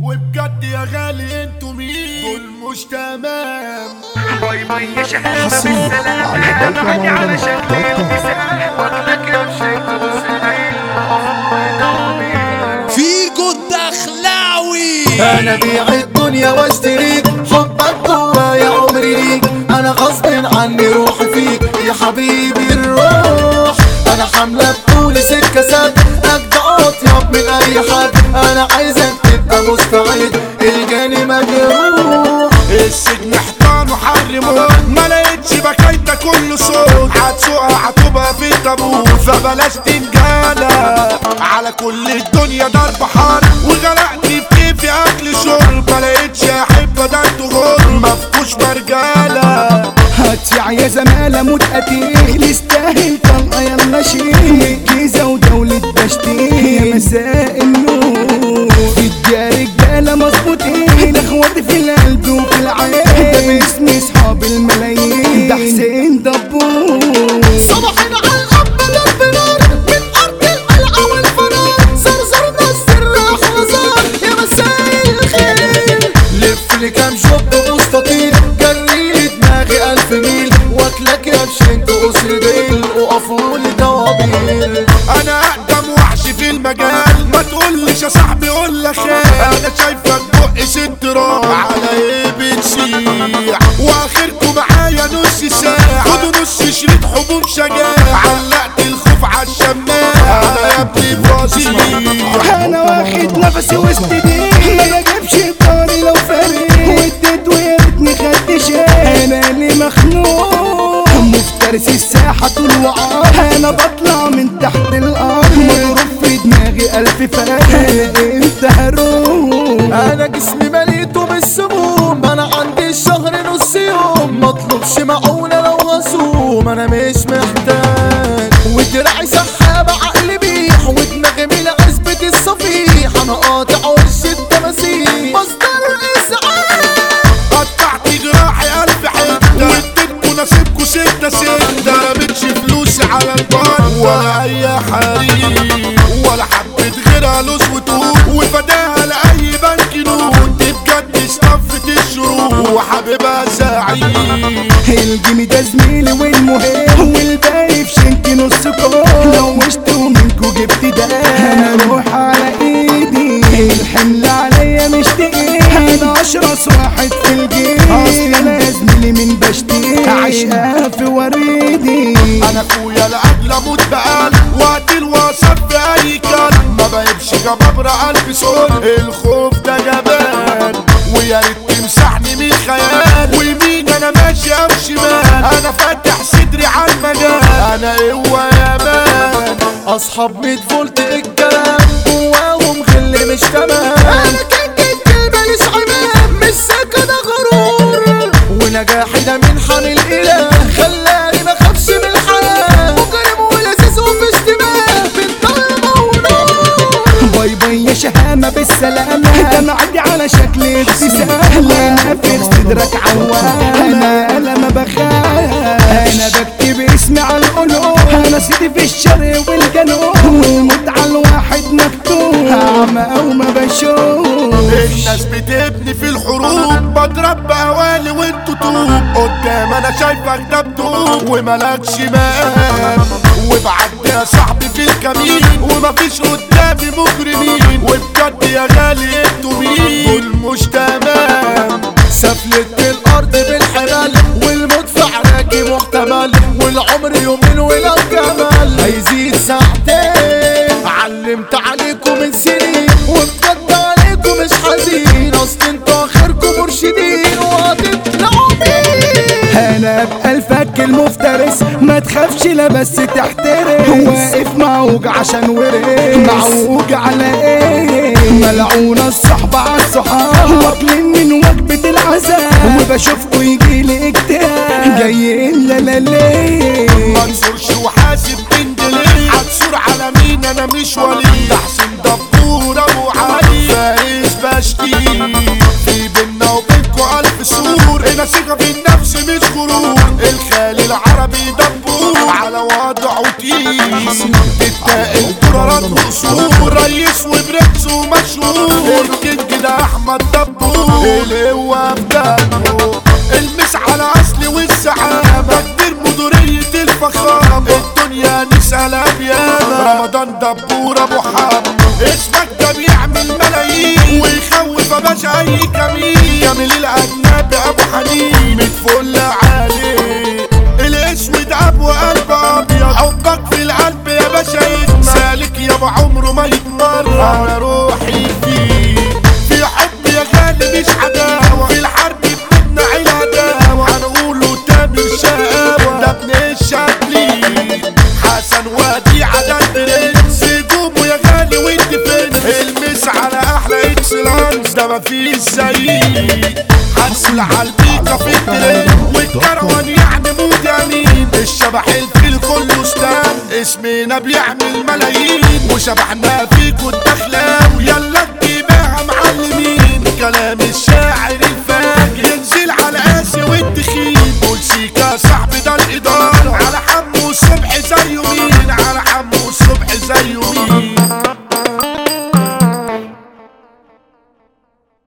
وبجد يا غالي انتوا مين دول مش تمام باي باي يا شهامة حصرياً بالسلامة على احنا بيت معدي على رمضان شكل دوت كوم. وبسلام واخدك يا مشيت وسنين فيجو الدخلاوي انا بيع الدنيا واشتريك حبك جوايا عمري ليك انا غصب عني روحي فيك يا حبيبي الروح انا حامله بطولي سكه سد اجدع اطيب من اي حد انا عايزك تبقى مستعد الجاني مجروح السجن حيطان وحرموه ما لقيتش بكايتك كله صوت هتسوقها هتبقى في تابوت فبلاش تنجالة على كل الدنيا ضرب حار وغرقت في كيفي اكل شرب ما لقيتش احب ده انتوا غر مفكوش مرجالة هتسع يا زمالة موت قتيل يستاهل طلقة يلا شيل الجيزة ودولة بشتيل يا مساء النور اديا رجالة مظبوطين اخواتي في القلب وفي العين ده باسم اصحاب الملايين ده حسين دبور صباحنا على الأب ضرب نار من أرض القلعة والفنار زرزرنا السر حزار يا مساء الخير لف لي كام شوب مستطيل جريلي دماغي ألف ميل واكلك يا بشنت قصر ديل وقفوا لي طوابير انا اقدم وحش في المجال ما تقولش يا صاحبي قول لك انا شايفك بق ست راح على ايه بتسيح واخركم معايا نص ساعة خدوا نص شريط حبوب شجاع علقت الخوف على الشماعة انا يا ابني فظيع انا واخد نفسي وسط دي ما بجيبش طاري لو فريق واديت ويا ريتني خدت شيء انا اللي مخنوق مفترس الساحة طول وعار انا بطلع من تحت الارض مضروب في دماغي الف فرق انت هروب انا جسمي مليته بالسموم انا عندي الشهر نص يوم مطلبش معونة لو غصوم انا مش محتاج ودراعي سحابة عقلي بيح ودماغي من عزبة الصفيح انا قاطع وش التماسيح مصدر اسعاف قطعت جراحي ألف حتة واديتكوا نصيبكوا ستة ستة رميتش فلوسي على البار ولا أي حريم ولا حبة غيرها لوز وتوب وفداها لأي بنك نود دي بجد استفت الشروق وحبيبها سعيد الجيمي ده زميلي والمهم والباقي في شنك نص كوم لو وشتوا منكو جبت ده انا اروح على ايدي الحمل عليا مش تقيل انا اشرس واحد في الجيل اصل انا يا زميلي من بشتي عشقها في وريدي انا اخويا لاجل اموت بقلب وقت الوصف في اي كلب ما بقيبش جبابرة قلب سول الخوف ده جبان ويا ريت تمسحني من خيال ويمين انا ماشي او شمال انا فاتح صدري على المجال انا قوة يا مان اصحاب ميت فولت الكلام جواهم غل مش تمام انا كنت الكلمة مش عمام مش سكة ده غرور ونجاحي ده منحة من الاله خلاني ما اخافش من الحياة مجرم ولذيذ وفي اشتباه بالضلمة ونور باي باي يا شهامة بالسلامة ده معدي على شكل ابتسامة نافخ صدرك عوامة انا ما بخاف انا بكتب اسمي على القلوب انا سيدي في الشرق والجنوب والموت على الواحد مكتوب اعمى او ما بشوف الناس بتبني في الحروب بضرب بقوالي وانتوا طوب قدام انا شايفك ده بتوب وملكش مقام وبعدي يا صاحبي في الكمين ومفيش قدامي مجرمين وبجد يا غالي انتوا مين دول مش تمام سفلت الارض بالحمال والموت في عراكي محتمل والعمر يومين ولو جمال هيزيد ساعتين علمت عليكم من سنين وبجد عليكم مش حزين اصل انتوا اخركم مرشدين وهتطلعوا مين انا ابقى الفك المفترس ما تخافش لا بس تحترس واقف معوج عشان ورث معوج على ايه ملعونة الصحبة على الصحاب واكلين من وجبة العذاب وبشوفكوا يجيلي اكتئاب جايين لا لا ليه منصورش وحاسب بنت ليه هتصور على مين انا مش ولي ده حسين دبور ابو علي فارس بشتي في بينا وبينكوا الف سور هنا ثقة في النفس مش غرور الخالي العربي دبور على وضعه تقيل تتقل قرارات وقصور ريس وبرنس ومشهور الكينج ده احمد محمد دبور القوة في دمه المس على اصلي والسعامة كبير مديرية الفخامة الدنيا نسأل بيانا رمضان دبور ابو حامد اسمك ده بيعمل ملايين ويخوف يا باشا اي كمين كامل الاجنبي ابو حنين متفل عليه الاسود ابو قلب ابيض حبك في القلب يا باشا يجمع سالك يابا عمره ما يتمر انا روحي فيه في حب يا غالي مش عداوة في الحرب بتمنع الهداوة هنقوله تامر شقاوة ده ابن الشكلي حسن وديعة ده البرنس جومه يا غالي وانت فين المس على احلى اكسلانس ده مفيش زيه هنقول على البيكا في الترند والكروان يعني مود يمين الشبح الفيل كله ستان اسمنا بيعمل ملايين وشبحنا فيكوا الدخلاوي يلا نجيبها معلمين كلام الشعب